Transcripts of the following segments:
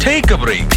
Take a break.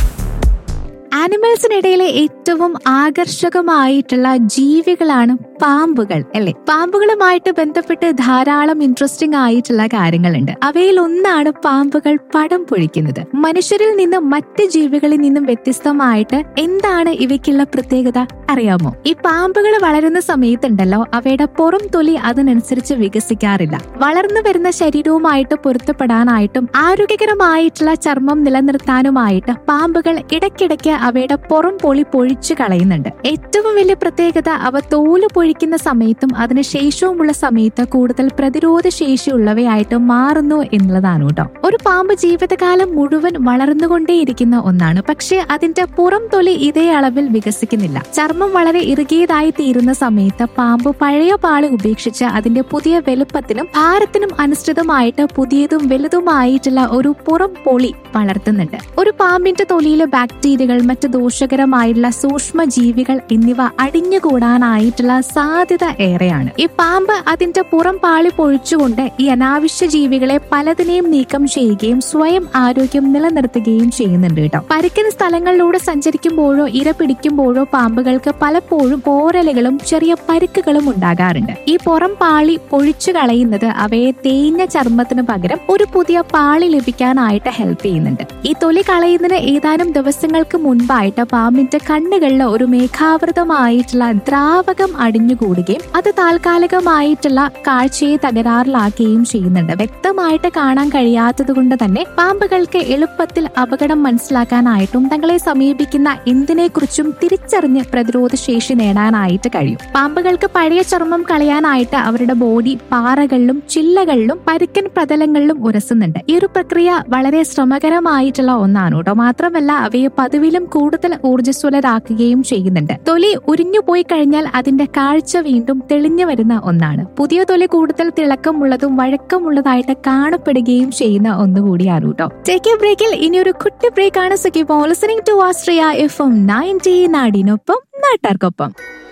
ആനിമൽസിനിടയിലെ ഏറ്റവും ആകർഷകമായിട്ടുള്ള ജീവികളാണ് പാമ്പുകൾ അല്ലെ പാമ്പുകളുമായിട്ട് ബന്ധപ്പെട്ട് ധാരാളം ഇൻട്രസ്റ്റിംഗ് ആയിട്ടുള്ള കാര്യങ്ങളുണ്ട് അവയിൽ ഒന്നാണ് പാമ്പുകൾ പടം പൊഴിക്കുന്നത് മനുഷ്യരിൽ നിന്നും മറ്റ് ജീവികളിൽ നിന്നും വ്യത്യസ്തമായിട്ട് എന്താണ് ഇവയ്ക്കുള്ള പ്രത്യേകത അറിയാമോ ഈ പാമ്പുകൾ വളരുന്ന സമയത്തുണ്ടല്ലോ അവയുടെ പുറം തൊലി അതിനനുസരിച്ച് വികസിക്കാറില്ല വളർന്നു വരുന്ന ശരീരവുമായിട്ട് പൊരുത്തപ്പെടാനായിട്ടും ആരോഗ്യകരമായിട്ടുള്ള ചർമ്മം നിലനിർത്താനുമായിട്ട് പാമ്പുകൾ ഇടയ്ക്കിടയ്ക്ക് അവയുടെ പുറം പൊളി പൊഴിച്ചു കളയുന്നുണ്ട് ഏറ്റവും വലിയ പ്രത്യേകത അവ തോല് പൊഴിക്കുന്ന സമയത്തും അതിനുശേഷവുമുള്ള സമയത്ത് കൂടുതൽ പ്രതിരോധ ശേഷിയുള്ളവയായിട്ട് മാറുന്നു എന്നുള്ളതാണ് കേട്ടോ ഒരു പാമ്പ് ജീവിതകാലം മുഴുവൻ വളർന്നുകൊണ്ടേയിരിക്കുന്ന ഒന്നാണ് പക്ഷേ അതിന്റെ പുറം തൊലി ഇതേ അളവിൽ വികസിക്കുന്നില്ല ചർമ്മം വളരെ ഇറുകിയതായി തീരുന്ന സമയത്ത് പാമ്പ് പഴയ പാളി ഉപേക്ഷിച്ച് അതിന്റെ പുതിയ വലുപ്പത്തിനും ഭാരത്തിനും അനുസൃതമായിട്ട് പുതിയതും വലുതുമായിട്ടുള്ള ഒരു പുറം പൊളി വളർത്തുന്നുണ്ട് ഒരു പാമ്പിന്റെ തൊലിയിലെ ബാക്ടീരിയകൾ മറ്റ് ദോഷകരമായിട്ടുള്ള സൂക്ഷ്മ ജീവികൾ എന്നിവ അടിഞ്ഞുകൂടാനായിട്ടുള്ള സാധ്യത ഏറെയാണ് ഈ പാമ്പ് അതിന്റെ പുറം പാളി പൊഴിച്ചുകൊണ്ട് ഈ അനാവശ്യ ജീവികളെ പലതിനെയും നീക്കം ചെയ്യുകയും സ്വയം ആരോഗ്യം നിലനിർത്തുകയും ചെയ്യുന്നുണ്ട് കേട്ടോ പരിക്കൻ സ്ഥലങ്ങളിലൂടെ സഞ്ചരിക്കുമ്പോഴോ ഇര പിടിക്കുമ്പോഴോ പാമ്പുകൾക്ക് പലപ്പോഴും പോരലുകളും ചെറിയ പരുക്കുകളും ഉണ്ടാകാറുണ്ട് ഈ പുറം പാളി പൊഴിച്ചു കളയുന്നത് അവയെ തേഞ്ഞ ചർമ്മത്തിന് പകരം ഒരു പുതിയ പാളി ലഭിക്കാനായിട്ട് ഹെൽപ്പ് ചെയ്യുന്നുണ്ട് ഈ തൊലി കളയുന്നതിന് ഏതാനും ദിവസങ്ങൾക്ക് മുൻപായിട്ട് പാമ്പിന്റെ കണ്ണുകളിൽ ഒരു മേഘാവൃതമായിട്ടുള്ള ദ്രാവകം അടിഞ്ഞുകൂടുകയും അത് താൽക്കാലികമായിട്ടുള്ള കാഴ്ചയെ തകരാറിലാക്കുകയും ചെയ്യുന്നുണ്ട് വ്യക്തമായിട്ട് കാണാൻ കഴിയാത്തത് കൊണ്ട് തന്നെ പാമ്പുകൾക്ക് എളുപ്പത്തിൽ അപകടം മനസ്സിലാക്കാനായിട്ടും തങ്ങളെ സമീപിക്കുന്ന എന്തിനെക്കുറിച്ചും തിരിച്ചറിഞ്ഞ് പ്രതിരോധ ശേഷി നേടാനായിട്ട് കഴിയും പാമ്പുകൾക്ക് പഴയ ചർമ്മം കളയാനായിട്ട് അവരുടെ ബോഡി പാറകളിലും ചില്ലകളിലും പരുക്കൻ പ്രതലങ്ങളിലും ഉരസുന്നുണ്ട് ഈ ഒരു പ്രക്രിയ വളരെ ശ്രമകരമായിട്ടുള്ള ഒന്നാണ് കേട്ടോ മാത്രമല്ല അവയെ പതിവിലും കൂടുതൽ ഊർജ്ജസ്വലരാക്കുകയും ചെയ്യുന്നുണ്ട് തൊലി ഉരിഞ്ഞു പോയി കഴിഞ്ഞാൽ അതിന്റെ കാഴ്ച വീണ്ടും തെളിഞ്ഞു വരുന്ന ഒന്നാണ് പുതിയ തൊലി കൂടുതൽ തിളക്കമുള്ളതും വഴക്കമുള്ളതായിട്ട് കാണപ്പെടുകയും ചെയ്യുന്ന ഒന്നുകൂടിയാണ് കേട്ടോ ടേക്ക് എ ബ്രേക്കിൽ ഇനി ഒരു കുട്ടി ബ്രേക്ക് ആണ് സുഖിപ്പോ listening to Astria F M ninety നാടിനൊപ്പം നാട്ടാർക്കൊപ്പം